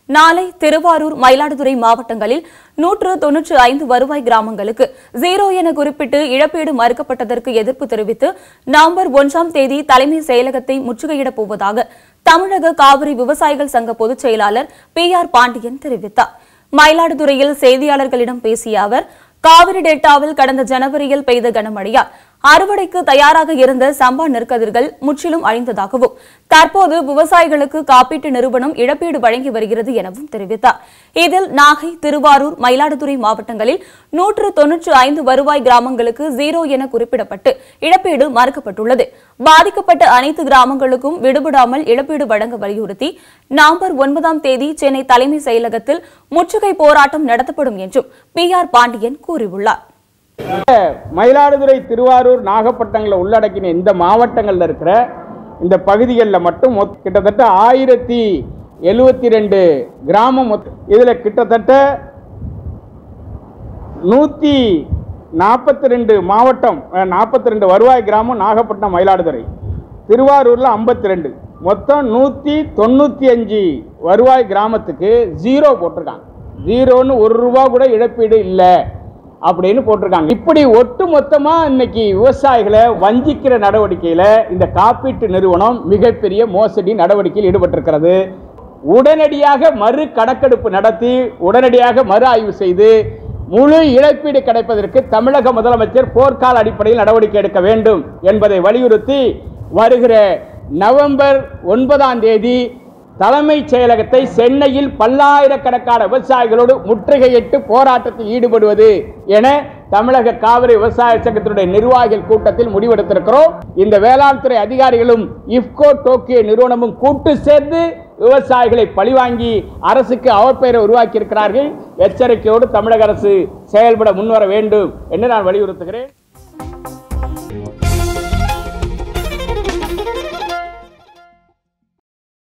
நாளை திருவாரூர் மயிலாடுதுறை மாவட்டங்களில் நூற்று தொன்னூற்று ஐந்து வருவாய் கிராமங்களுக்கு ஜீரோ என குறிப்பிட்டு இழப்பீடு மறுக்கப்பட்டதற்கு எதிர்ப்பு தெரிவித்து நவம்பர் ஒன்றாம் தேதி தலைமை செயலகத்தை முற்றுகையிடப் போவதாக தமிழக காவிரி விவசாயிகள் சங்க பொதுச் செயலாளர் பி ஆர் பாண்டியன் தெரிவித்தார் மயிலாடுதுறையில் செய்தியாளர்களிடம் பேசிய அவர் காவிரி டெல்டாவில் கடந்த ஜனவரியில் பெய்த கனமழையால் அறுவடைக்கு தயாராக இருந்த சம்பா நெற்கதிர்கள் முற்றிலும் அழிந்ததாகவும் தற்போது விவசாயிகளுக்கு காப்பீட்டு நிறுவனம் இழப்பீடு வழங்கி வருகிறது எனவும் தெரிவித்தார் இதில் நாகை திருவாரூர் மயிலாடுதுறை மாவட்டங்களில் நூற்று தொன்னூற்று ஐந்து வருவாய் கிராமங்களுக்கு ஜீரோ என குறிப்பிடப்பட்டு இழப்பீடு மறுக்கப்பட்டுள்ளது பாதிக்கப்பட்ட அனைத்து கிராமங்களுக்கும் விடுபடாமல் இழப்பீடு வழங்க வலியுறுத்தி நவம்பர் ஒன்பதாம் தேதி சென்னை தலைமை செயலகத்தில் முற்றுகை போராட்டம் நடத்தப்படும் என்றும் பி ஆர் பாண்டியன் கூறியுள்ளார் மயிலாடுதுறை திருவாரூர் நாகப்பட்டினங்களை உள்ளடக்கின இந்த மாவட்டங்களில் இருக்கிற இந்த பகுதிகளில் மட்டும் மொத்- கிட்டத்தட்ட ஆயிரத்தி எழுவத்தி ரெண்டு கிராமம் இதில் கிட்டத்தட்ட நூற்றி நாற்பத்தி ரெண்டு மாவட்டம் நாற்பத்தி ரெண்டு வருவாய் கிராமம் நாகப்பட்டினம் மயிலாடுதுறை திருவாரூரில் ஐம்பத்தி ரெண்டு மொத்தம் நூற்றி தொண்ணூற்றி அஞ்சு வருவாய் கிராமத்துக்கு ஜீரோ போட்டிருக்காங்க ஜீரோன்னு ஒரு ரூபா கூட இழப்பீடு இல்லை அப்படின்னு போட்டிருக்காங்க இப்படி ஒட்டு மொத்தமாக இன்னைக்கு விவசாயிகளை வஞ்சிக்கிற நடவடிக்கையில் இந்த காப்பீட்டு நிறுவனம் மிகப்பெரிய மோசடி நடவடிக்கையில் ஈடுபட்டிருக்கிறது உடனடியாக மறு கணக்கெடுப்பு நடத்தி உடனடியாக மறு ஆய்வு செய்து முழு இழப்பீடு கிடைப்பதற்கு தமிழக முதலமைச்சர் போர்க்கால அடிப்படையில் நடவடிக்கை எடுக்க வேண்டும் என்பதை வலியுறுத்தி வருகிற நவம்பர் ஒன்பதாம் தேதி தலைமைச் செயலகத்தை சென்னையில் பல்லாயிரக்கணக்கான விவசாயிகளோடு முற்றுகையிட்டு போராட்டத்தில் ஈடுபடுவது என தமிழக காவிரி விவசாய சங்கத்தினுடைய நிர்வாகிகள் கூட்டத்தில் முடிவெடுத்திருக்கிறோம் இந்த வேளாண் துறை அதிகாரிகளும் இப்கோ டோக்கியோ நிறுவனமும் கூட்டு சேர்ந்து விவசாயிகளை பழிவாங்கி அரசுக்கு அவப்பெயரை உருவாக்கி இருக்கிறார்கள் எச்சரிக்கையோடு தமிழக அரசு செயல்பட முன்வர வேண்டும் என்று நான் வலியுறுத்துகிறேன்